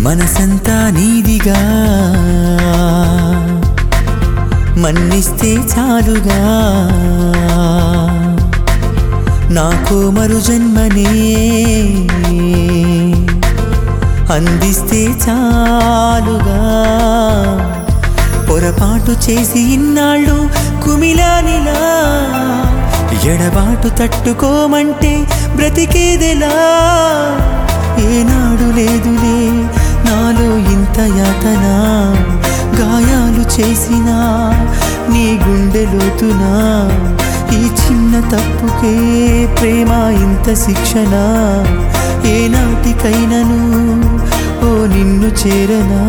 మనసంతా నీదిగా మన్నిస్తే చాలుగా నాకు మరు జన్మనే అందిస్తే చాలుగా పొరపాటు చేసి ఇన్నాళ్ళు కుమిలానిలా ఎడబాటు తట్టుకోమంటే బ్రతికేదెలా ఏనాడు లేదులే నాలో ఇంత యాతన గాయాలు చేసినా నీ గుండె లోతునా ఈ చిన్న తప్పుకే ప్రేమ ఇంత శిక్షణ ఏనాటికైనను ఓ నిన్ను చేరనా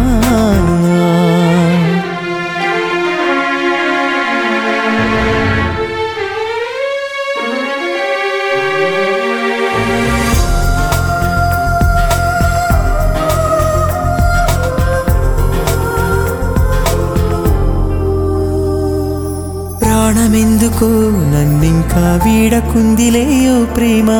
ప్రాణమెందుకో నన్నింకా వీడకుందిలేయో ప్రేమ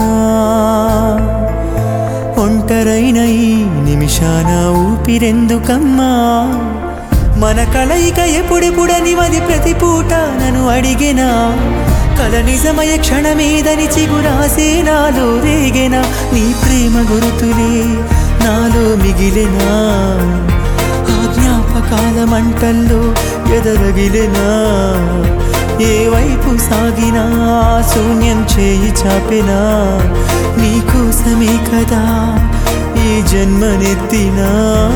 ఒంటరైన ఈ నిమిషాన ఊపిరెందుకమ్మా మన కలయిక ఎప్పుడెప్పుడని మది ప్రతి పూట నన్ను అడిగెనా కల నిజమయ క్షణమేదని చిగురాసే నాలో రేగెనా నీ ప్రేమ గురుతులే నాలో మిగిలెనా ఆ జ్ఞాపకాల మంటల్లో ఎదరగిలెనా ఏ వైపు సాగినా శూన్యం చేయి చాపెనా నీకోసమే కదా ఈ జన్మనెత్తినా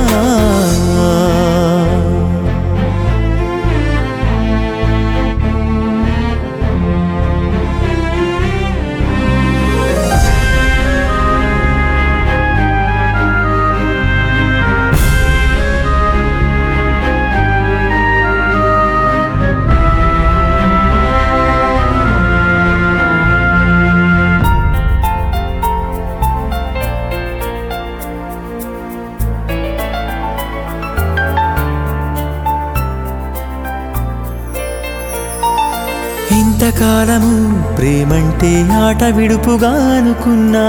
ఇంతకాలము ప్రేమంటే ఆట విడుపుగా అనుకున్నా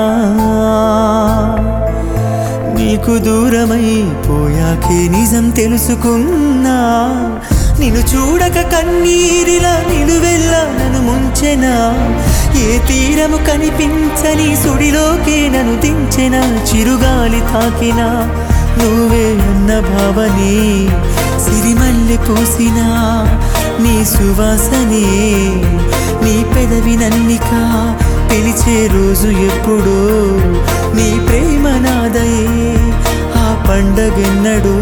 నీకు దూరమై పోయాకే నిజం తెలుసుకున్నా నిన్ను చూడక కన్నీరిలా నిలువెల్లా నన్ను ముంచెనా ఏ తీరము కనిపించని సుడిలోకే నన్ను దించెనా చిరుగాలి తాకినా నువ్వే అన్న భావనే సిరిమల్లె పూసినా నీ సువాసనే నీ పెదవి నన్నిక పిలిచే రోజు ఎప్పుడో నీ ప్రేమ నాదయే ఆ పండగెన్నడో